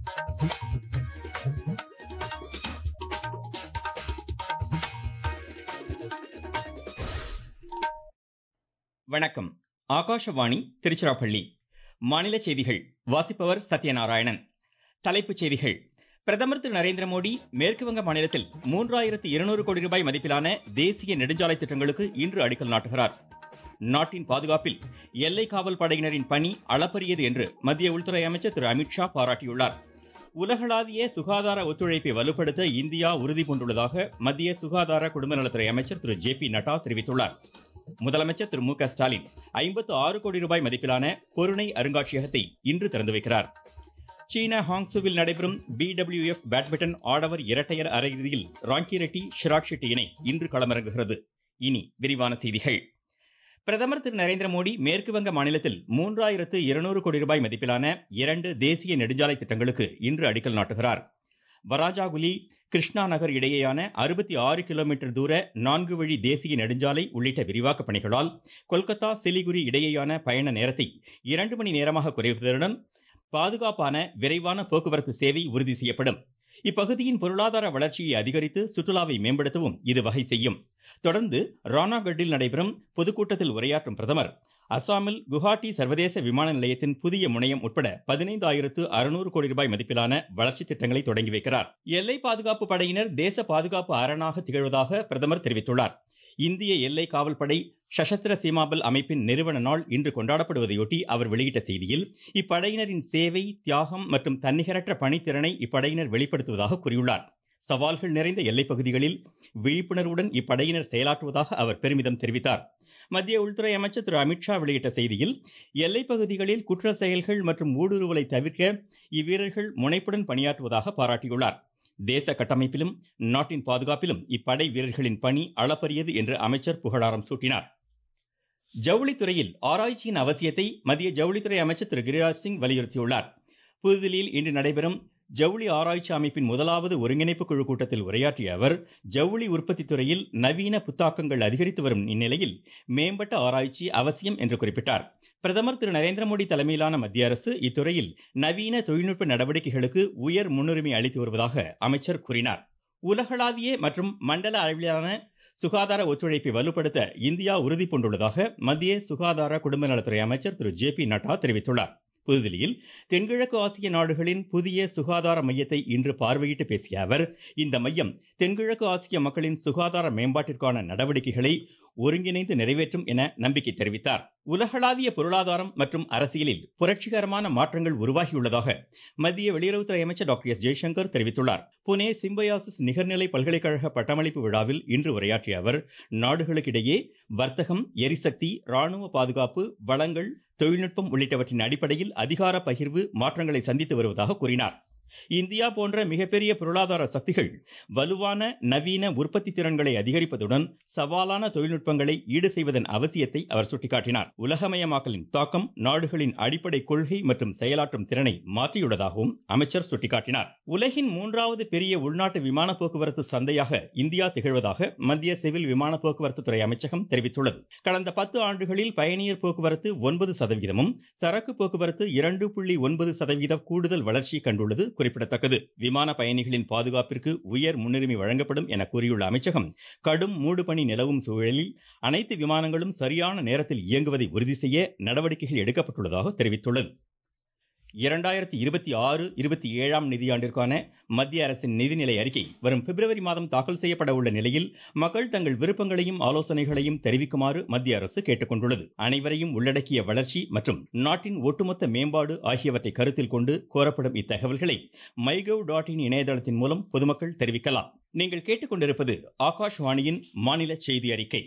வணக்கம் ஆகாஷவாணி திருச்சிராப்பள்ளி மாநில செய்திகள் வாசிப்பவர் சத்யநாராயணன் தலைப்புச் செய்திகள் பிரதமர் திரு நரேந்திர மோடி மேற்கு வங்க மாநிலத்தில் மூன்றாயிரத்து இருநூறு கோடி ரூபாய் மதிப்பிலான தேசிய நெடுஞ்சாலை திட்டங்களுக்கு இன்று அடிக்கல் நாட்டுகிறார் நாட்டின் பாதுகாப்பில் எல்லை காவல் படையினரின் பணி அளப்பரியது என்று மத்திய உள்துறை அமைச்சர் திரு அமித்ஷா பாராட்டியுள்ளார் உலகளாவிய சுகாதார ஒத்துழைப்பை வலுப்படுத்த இந்தியா உறுதி பூண்டுள்ளதாக மத்திய சுகாதார குடும்ப நலத்துறை அமைச்சர் திரு ஜே பி நட்டா தெரிவித்துள்ளார் முதலமைச்சர் திரு மு க ஸ்டாலின் ஐம்பத்து ஆறு கோடி ரூபாய் மதிப்பிலான பொருணை அருங்காட்சியகத்தை இன்று திறந்து வைக்கிறார் சீனா ஹாங்ஸுவில் நடைபெறும் பி டபிள்யூ எஃப் பேட்மிண்டன் ஆடவர் இரட்டையர் அரையிறுதியில் ராங்கி ரெட்டி ஷிராக் ஷெட்டி இணை இன்று களமிறங்குகிறது இனி விரிவான செய்திகள் பிரதமர் திரு நரேந்திர மோடி மேற்கு வங்க மாநிலத்தில் மூன்றாயிரத்து இருநூறு கோடி ரூபாய் மதிப்பிலான இரண்டு தேசிய நெடுஞ்சாலை திட்டங்களுக்கு இன்று அடிக்கல் நாட்டுகிறார் வராஜாகுலி கிருஷ்ணா நகர் இடையேயான அறுபத்தி ஆறு கிலோமீட்டர் தூர நான்கு வழி தேசிய நெடுஞ்சாலை உள்ளிட்ட விரிவாக்க பணிகளால் கொல்கத்தா சிலிகுரி இடையேயான பயண நேரத்தை இரண்டு மணி நேரமாக குறைப்பதுடன் பாதுகாப்பான விரைவான போக்குவரத்து சேவை உறுதி செய்யப்படும் இப்பகுதியின் பொருளாதார வளர்ச்சியை அதிகரித்து சுற்றுலாவை மேம்படுத்தவும் இது வகை செய்யும் தொடர்ந்து ரானாகட்டில் நடைபெறும் பொதுக்கூட்டத்தில் உரையாற்றும் பிரதமர் அசாமில் குவஹாட்டி சர்வதேச விமான நிலையத்தின் புதிய முனையம் உட்பட பதினைந்தாயிரத்து அறுநூறு கோடி ரூபாய் மதிப்பிலான வளர்ச்சி திட்டங்களை தொடங்கி வைக்கிறார் எல்லை பாதுகாப்பு படையினர் தேச பாதுகாப்பு அரணாக திகழ்வதாக பிரதமர் தெரிவித்துள்ளார் இந்திய எல்லை காவல் படை சஷத்திர சீமாபல் அமைப்பின் நிறுவன நாள் இன்று கொண்டாடப்படுவதையொட்டி அவர் வெளியிட்ட செய்தியில் இப்படையினரின் சேவை தியாகம் மற்றும் தன்னிகரற்ற பணித்திறனை இப்படையினர் வெளிப்படுத்துவதாக கூறியுள்ளார் சவால்கள் நிறைந்த எல்லைப் பகுதிகளில் விழிப்புணர்வுடன் இப்படையினர் செயலாற்றுவதாக அவர் பெருமிதம் தெரிவித்தார் மத்திய உள்துறை அமைச்சர் திரு அமித்ஷா வெளியிட்ட செய்தியில் எல்லைப் பகுதிகளில் குற்ற செயல்கள் மற்றும் ஊடுருவலை தவிர்க்க இவ்வீரர்கள் முனைப்புடன் பணியாற்றுவதாக பாராட்டியுள்ளார் தேச கட்டமைப்பிலும் நாட்டின் பாதுகாப்பிலும் இப்படை வீரர்களின் பணி அளப்பரியது என்று அமைச்சர் புகழாரம் சூட்டினார் ஜவுளித்துறையில் ஆராய்ச்சியின் அவசியத்தை மத்திய ஜவுளித்துறை அமைச்சர் திரு கிரிராஜ் சிங் வலியுறுத்தியுள்ளார் புதுதில்லியில் இன்று நடைபெறும் ஜவுளி ஆராய்ச்சி அமைப்பின் முதலாவது ஒருங்கிணைப்பு குழு கூட்டத்தில் உரையாற்றிய அவர் ஜவுளி உற்பத்தி துறையில் நவீன புத்தாக்கங்கள் அதிகரித்து வரும் இந்நிலையில் மேம்பட்ட ஆராய்ச்சி அவசியம் என்று குறிப்பிட்டார் பிரதமர் திரு நரேந்திர மோடி தலைமையிலான மத்திய அரசு இத்துறையில் நவீன தொழில்நுட்ப நடவடிக்கைகளுக்கு உயர் முன்னுரிமை அளித்து வருவதாக அமைச்சர் கூறினார் உலகளாவிய மற்றும் மண்டல அளவிலான சுகாதார ஒத்துழைப்பை வலுப்படுத்த இந்தியா உறுதி பூண்டுள்ளதாக மத்திய சுகாதார குடும்ப நலத்துறை அமைச்சர் திரு ஜே பி நட்டா தெரிவித்துள்ளார் புதுதில்லியில் தென்கிழக்கு ஆசிய நாடுகளின் புதிய சுகாதார மையத்தை இன்று பார்வையிட்டு பேசிய அவர் இந்த மையம் தென்கிழக்கு ஆசிய மக்களின் சுகாதார மேம்பாட்டிற்கான நடவடிக்கைகளை ஒருங்கிணைந்து நிறைவேற்றும் என நம்பிக்கை தெரிவித்தார் உலகளாவிய பொருளாதாரம் மற்றும் அரசியலில் புரட்சிகரமான மாற்றங்கள் உருவாகியுள்ளதாக மத்திய வெளியுறவுத்துறை அமைச்சர் டாக்டர் எஸ் ஜெய்சங்கர் தெரிவித்துள்ளார் புனே சிம்பயாசிஸ் நிகர்நிலை பல்கலைக்கழக பட்டமளிப்பு விழாவில் இன்று உரையாற்றிய அவர் நாடுகளுக்கிடையே வர்த்தகம் எரிசக்தி ராணுவ பாதுகாப்பு வளங்கள் தொழில்நுட்பம் உள்ளிட்டவற்றின் அடிப்படையில் அதிகார பகிர்வு மாற்றங்களை சந்தித்து வருவதாக கூறினார் இந்தியா போன்ற மிகப்பெரிய பொருளாதார சக்திகள் வலுவான நவீன உற்பத்தி திறன்களை அதிகரிப்பதுடன் சவாலான தொழில்நுட்பங்களை ஈடு செய்வதன் அவசியத்தை அவர் சுட்டிக்காட்டினார் உலகமயமாக்கலின் தாக்கம் நாடுகளின் அடிப்படை கொள்கை மற்றும் செயலாற்றும் திறனை மாற்றியுள்ளதாகவும் அமைச்சர் சுட்டிக்காட்டினார் உலகின் மூன்றாவது பெரிய உள்நாட்டு விமான போக்குவரத்து சந்தையாக இந்தியா திகழ்வதாக மத்திய சிவில் விமான போக்குவரத்து துறை அமைச்சகம் தெரிவித்துள்ளது கடந்த பத்து ஆண்டுகளில் பயணியர் போக்குவரத்து ஒன்பது சதவீதமும் சரக்கு போக்குவரத்து இரண்டு புள்ளி ஒன்பது சதவீத கூடுதல் வளர்ச்சி கண்டுள்ளது குறிப்பிடத்தக்கது விமான பயணிகளின் பாதுகாப்பிற்கு உயர் முன்னுரிமை வழங்கப்படும் என கூறியுள்ள அமைச்சகம் கடும் மூடுபனி நிலவும் சூழலில் அனைத்து விமானங்களும் சரியான நேரத்தில் இயங்குவதை உறுதி செய்ய நடவடிக்கைகள் எடுக்கப்பட்டுள்ளதாக தெரிவித்துள்ளது இரண்டாயிரத்தி இருபத்தி ஆறு இருபத்தி ஏழாம் நிதியாண்டிற்கான மத்திய அரசின் நிதிநிலை அறிக்கை வரும் பிப்ரவரி மாதம் தாக்கல் செய்யப்பட உள்ள நிலையில் மக்கள் தங்கள் விருப்பங்களையும் ஆலோசனைகளையும் தெரிவிக்குமாறு மத்திய அரசு கேட்டுக்கொண்டுள்ளது அனைவரையும் உள்ளடக்கிய வளர்ச்சி மற்றும் நாட்டின் ஒட்டுமொத்த மேம்பாடு ஆகியவற்றை கருத்தில் கொண்டு கோரப்படும் இத்தகவல்களை மைகவ் டாட் இன் இணையதளத்தின் மூலம் பொதுமக்கள் தெரிவிக்கலாம் நீங்கள் கேட்டுக்கொண்டிருப்பது ஆகாஷ்வாணியின் மாநில செய்தி அறிக்கை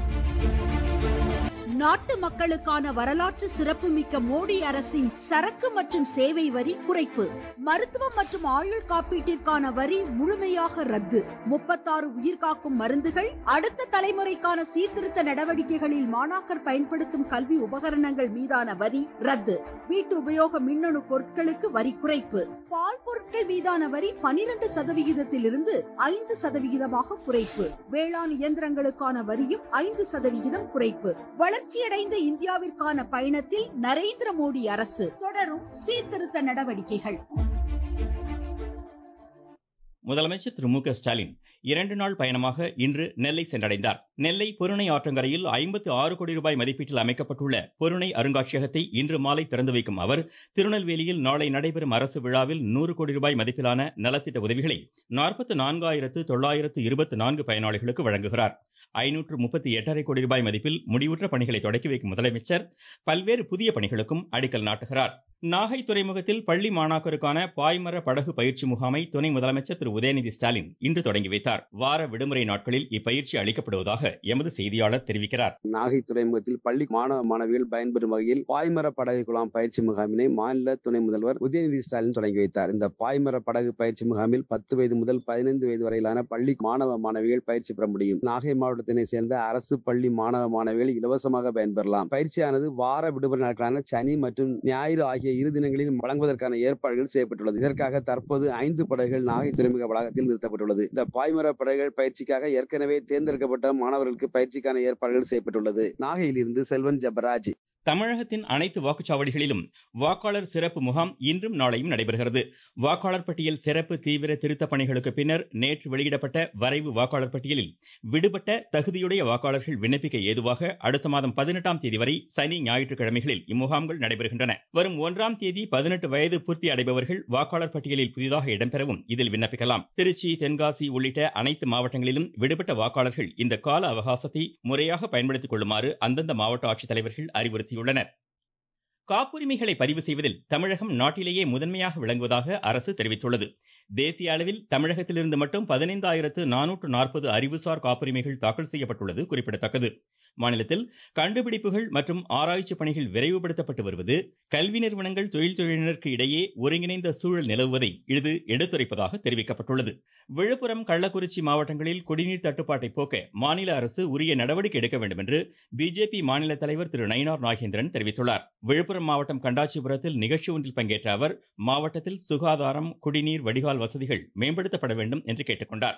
நாட்டு மக்களுக்கான வரலாற்று சிறப்புமிக்க மோடி அரசின் சரக்கு மற்றும் சேவை வரி குறைப்பு மருத்துவம் மற்றும் ஆயுள் காப்பீட்டிற்கான வரி முழுமையாக ரத்து முப்பத்தாறு உயிர்காக்கும் மருந்துகள் அடுத்த தலைமுறைக்கான சீர்திருத்த நடவடிக்கைகளில் மாணாக்கர் பயன்படுத்தும் கல்வி உபகரணங்கள் மீதான வரி ரத்து வீட்டு உபயோக மின்னணு பொருட்களுக்கு வரி குறைப்பு பால் பொருட்கள் மீதான வரி பனிரெண்டு சதவிகிதத்திலிருந்து ஐந்து சதவிகிதமாக குறைப்பு வேளாண் இயந்திரங்களுக்கான வரியும் ஐந்து சதவிகிதம் குறைப்பு வளர்ச்சியடைந்த இந்தியாவிற்கான பயணத்தில் நரேந்திர மோடி அரசு தொடரும் சீர்திருத்த நடவடிக்கைகள் முதலமைச்சர் திரு மு க ஸ்டாலின் இரண்டு நாள் பயணமாக இன்று நெல்லை சென்றடைந்தார் நெல்லை பொருணை ஆற்றங்கரையில் ஐம்பத்து ஆறு கோடி ரூபாய் மதிப்பீட்டில் அமைக்கப்பட்டுள்ள பொருணை அருங்காட்சியகத்தை இன்று மாலை திறந்து வைக்கும் அவர் திருநெல்வேலியில் நாளை நடைபெறும் அரசு விழாவில் நூறு கோடி ரூபாய் மதிப்பிலான நலத்திட்ட உதவிகளை நாற்பத்து நான்காயிரத்து தொள்ளாயிரத்து இருபத்தி நான்கு பயனாளிகளுக்கு வழங்குகிறார் ஐநூற்று முப்பத்தி எட்டரை கோடி ரூபாய் மதிப்பில் முடிவுற்ற பணிகளை தொடக்கி வைக்கும் முதலமைச்சர் பல்வேறு புதிய பணிகளுக்கும் அடிக்கல் நாட்டுகிறார் நாகை துறைமுகத்தில் பள்ளி மாணாக்கருக்கான பாய்மர படகு பயிற்சி முகாமை துணை முதலமைச்சர் திரு உதயநிதி ஸ்டாலின் இன்று தொடங்கி வைத்தார் வார விடுமுறை நாட்களில் இப்பயிற்சி அளிக்கப்படுவதாக எமது செய்தியாளர் தெரிவிக்கிறார் நாகை துறைமுகத்தில் பள்ளி மாணவ மாணவிகள் பயன்பெறும் வகையில் பாய்மர படகு குழாம் பயிற்சி முகாமினை மாநில துணை முதல்வர் உதயநிதி ஸ்டாலின் தொடங்கி வைத்தார் இந்த பாய்மர படகு பயிற்சி முகாமில் பத்து வயது முதல் பதினைந்து வயது வரையிலான பள்ளி மாணவ மாணவிகள் பயிற்சி பெற முடியும் நாகை மாவட்டத்தினை சேர்ந்த அரசு பள்ளி மாணவ மாணவிகள் இலவசமாக பயன்பெறலாம் பயிற்சியானது வார விடுமுறை நாட்களான சனி மற்றும் ஞாயிறு ஆகிய இரு தினங்களில் வழங்குவதற்கான ஏற்பாடுகள் செய்யப்பட்டுள்ளது இதற்காக தற்போது ஐந்து படகுகள் நாகை துறைமுக வளாகத்தில் நிறுத்தப்பட்டுள்ளது இந்த பாய்மர படகுகள் பயிற்சிக்காக ஏற்கனவே தேர்ந்தெடுக்கப்பட்ட மாணவர்களுக்கு பயிற்சிக்கான ஏற்பாடுகள் செய்யப்பட்டுள்ளது நாகையிலிருந்து செல்வன் ஜபராஜ் தமிழகத்தின் அனைத்து வாக்குச்சாவடிகளிலும் வாக்காளர் சிறப்பு முகாம் இன்றும் நாளையும் நடைபெறுகிறது வாக்காளர் பட்டியல் சிறப்பு தீவிர திருத்த பணிகளுக்கு பின்னர் நேற்று வெளியிடப்பட்ட வரைவு வாக்காளர் பட்டியலில் விடுபட்ட தகுதியுடைய வாக்காளர்கள் விண்ணப்பிக்க ஏதுவாக அடுத்த மாதம் பதினெட்டாம் தேதி வரை சனி ஞாயிற்றுக்கிழமைகளில் இம்முகாம்கள் நடைபெறுகின்றன வரும் ஒன்றாம் தேதி பதினெட்டு வயது பூர்த்தி அடைபவர்கள் வாக்காளர் பட்டியலில் புதிதாக இடம்பெறவும் இதில் விண்ணப்பிக்கலாம் திருச்சி தென்காசி உள்ளிட்ட அனைத்து மாவட்டங்களிலும் விடுபட்ட வாக்காளர்கள் இந்த கால அவகாசத்தை முறையாக பயன்படுத்திக் கொள்ளுமாறு அந்தந்த மாவட்ட ஆட்சித்தலைவர்கள் அறிவுறுத்தியுள்ளனர் காப்புரிமைகளை பதிவு செய்வதில் தமிழகம் நாட்டிலேயே முதன்மையாக விளங்குவதாக அரசு தெரிவித்துள்ளது தேசிய அளவில் தமிழகத்திலிருந்து மட்டும் பதினைந்தாயிரத்து நானூற்று நாற்பது அறிவுசார் காப்புரிமைகள் தாக்கல் செய்யப்பட்டுள்ளது குறிப்பிடத்தக்கது மாநிலத்தில் கண்டுபிடிப்புகள் மற்றும் ஆராய்ச்சி பணிகள் விரைவுபடுத்தப்பட்டு வருவது கல்வி நிறுவனங்கள் தொழில்துறையினருக்கு இடையே ஒருங்கிணைந்த சூழல் நிலவுவதை இது எடுத்துரைப்பதாக தெரிவிக்கப்பட்டுள்ளது விழுப்புரம் கள்ளக்குறிச்சி மாவட்டங்களில் குடிநீர் தட்டுப்பாட்டை போக்க மாநில அரசு உரிய நடவடிக்கை எடுக்க வேண்டும் என்று பிஜேபி மாநில தலைவர் திரு நயினார் நாகேந்திரன் தெரிவித்துள்ளார் விழுப்புரம் மாவட்டம் கண்டாச்சிபுரத்தில் நிகழ்ச்சி ஒன்றில் பங்கேற்ற அவர் மாவட்டத்தில் சுகாதாரம் குடிநீர் வடிகால் வசதிகள் மேம்படுத்தப்பட வேண்டும் என்று கேட்டுக்கொண்டார்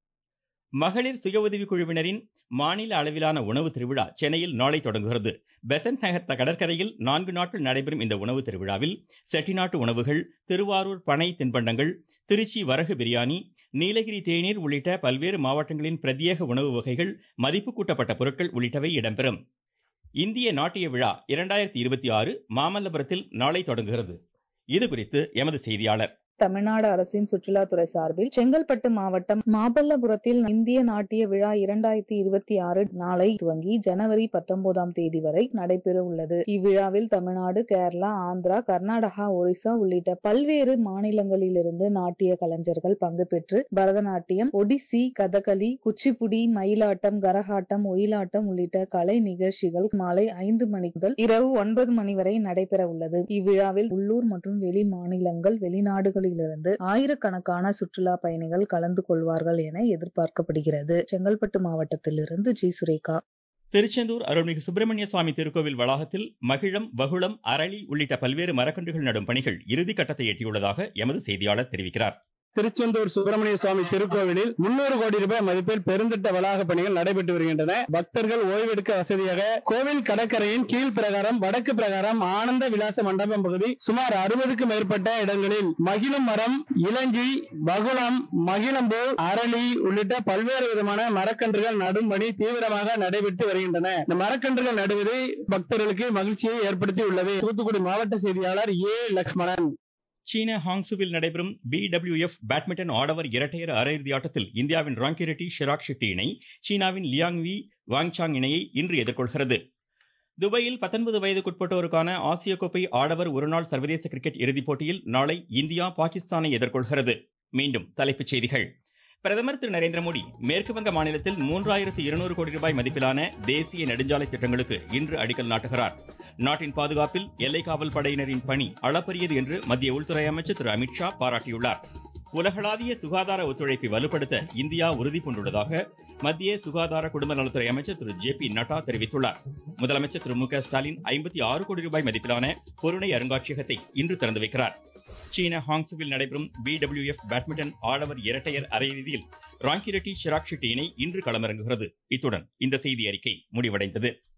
மகளிர் சுய உதவி குழுவினரின் மாநில அளவிலான உணவு திருவிழா சென்னையில் நாளை தொடங்குகிறது பெசன்ட் நகர் கடற்கரையில் நான்கு நாட்கள் நடைபெறும் இந்த உணவு திருவிழாவில் செட்டிநாட்டு உணவுகள் திருவாரூர் பனை தின்பண்டங்கள் திருச்சி வரகு பிரியாணி நீலகிரி தேநீர் உள்ளிட்ட பல்வேறு மாவட்டங்களின் பிரத்யேக உணவு வகைகள் மதிப்பு கூட்டப்பட்ட பொருட்கள் உள்ளிட்டவை இடம்பெறும் இந்திய நாட்டிய விழா இரண்டாயிரத்தி இருபத்தி ஆறு மாமல்லபுரத்தில் நாளை தொடங்குகிறது இது குறித்து எமது செய்தியாளர் தமிழ்நாடு அரசின் சுற்றுலாத்துறை சார்பில் செங்கல்பட்டு மாவட்டம் மாமல்லபுரத்தில் இந்திய நாட்டிய விழா இரண்டாயிரத்தி இருபத்தி ஆறு நாளை துவங்கி ஜனவரி பத்தொன்பதாம் தேதி வரை நடைபெற உள்ளது இவ்விழாவில் தமிழ்நாடு கேரளா ஆந்திரா கர்நாடகா ஒரிசா உள்ளிட்ட பல்வேறு மாநிலங்களிலிருந்து நாட்டிய கலைஞர்கள் பங்கு பெற்று பரதநாட்டியம் ஒடிசி கதகளி குச்சிப்புடி மயிலாட்டம் கரகாட்டம் ஒயிலாட்டம் உள்ளிட்ட கலை நிகழ்ச்சிகள் மாலை ஐந்து மணி முதல் இரவு ஒன்பது மணி வரை நடைபெற உள்ளது இவ்விழாவில் உள்ளூர் மற்றும் வெளி மாநிலங்கள் வெளிநாடுகளில் இருந்து ஆயிரக்கணக்கான சுற்றுலா பயணிகள் கலந்து கொள்வார்கள் என எதிர்பார்க்கப்படுகிறது செங்கல்பட்டு மாவட்டத்திலிருந்து ஜி சுரேகா திருச்செந்தூர் அருள்மிகு சுப்பிரமணிய சுவாமி திருக்கோவில் வளாகத்தில் மகிழம் வகுளம் அரளி உள்ளிட்ட பல்வேறு மரக்கன்றுகள் நடும் பணிகள் இறுதிக்கட்டத்தை எட்டியுள்ளதாக எமது செய்தியாளர் தெரிவிக்கிறார் திருச்செந்தூர் சுப்பிரமணிய சுவாமி திருக்கோவிலில் முன்னூறு கோடி ரூபாய் மதிப்பில் பெருந்திட்ட வளாக பணிகள் நடைபெற்று வருகின்றன பக்தர்கள் ஓய்வெடுக்க வசதியாக கோவில் கடற்கரையின் கீழ் பிரகாரம் வடக்கு பிரகாரம் ஆனந்த விலாச மண்டபம் பகுதி சுமார் அறுபதுக்கும் மேற்பட்ட இடங்களில் மகிழும் மரம் இளஞ்சி வகுளம் மகிழம்பூ அரளி உள்ளிட்ட பல்வேறு விதமான மரக்கன்றுகள் நடும் பணி தீவிரமாக நடைபெற்று வருகின்றன இந்த மரக்கன்றுகள் நடுவது பக்தர்களுக்கு மகிழ்ச்சியை ஏற்படுத்தி உள்ளது தூத்துக்குடி மாவட்ட செய்தியாளர் ஏ லக்ஷ்மணன் சீன ஹாங்சுவில் நடைபெறும் பிடபிள்யூஎஃப் பேட்மிண்டன் ஆடவர் இரட்டையர் அரையிறுதி ஆட்டத்தில் இந்தியாவின் ராங்கி ரெட்டி ஷிராக் ஷெட்டி இணை சீனாவின் லியாங் வி வாங்சாங் இணையை இன்று எதிர்கொள்கிறது துபாயில் பத்தொன்பது வயதுக்குட்பட்டோருக்கான ஆசிய கோப்பை ஆடவர் ஒருநாள் சர்வதேச கிரிக்கெட் இறுதிப் போட்டியில் நாளை இந்தியா பாகிஸ்தானை எதிர்கொள்கிறது மீண்டும் தலைப்புச் செய்திகள் பிரதமர் திரு நரேந்திர மோடி மேற்கு வங்க மாநிலத்தில் மூன்றாயிரத்து இருநூறு கோடி ரூபாய் மதிப்பிலான தேசிய நெடுஞ்சாலை திட்டங்களுக்கு இன்று அடிக்கல் நாட்டுகிறார் நாட்டின் பாதுகாப்பில் எல்லை காவல் படையினரின் பணி அளப்பரியது என்று மத்திய உள்துறை அமைச்சர் திரு அமித்ஷா பாராட்டியுள்ளார் உலகளாவிய சுகாதார ஒத்துழைப்பை வலுப்படுத்த இந்தியா உறுதி பூண்டுள்ளதாக மத்திய சுகாதார குடும்ப நலத்துறை அமைச்சர் திரு ஜே பி நட்டா தெரிவித்துள்ளார் முதலமைச்சர் திரு மு க ஸ்டாலின் ஐம்பத்தி ஆறு கோடி ரூபாய் மதிப்பிலான பொருணை அருங்காட்சியகத்தை இன்று திறந்து வைக்கிறார் சீன ஹாங்சுவில் நடைபெறும் பிடபிள்யூஎஃப் பேட்மிண்டன் ஆடவர் இரட்டையர் அரையிறுதியில் ராங்கிரெட்டி ஷிராக் ஷெட்டி இணை இன்று களமிறங்குகிறது இத்துடன் இந்த செய்தி அறிக்கை முடிவடைந்தது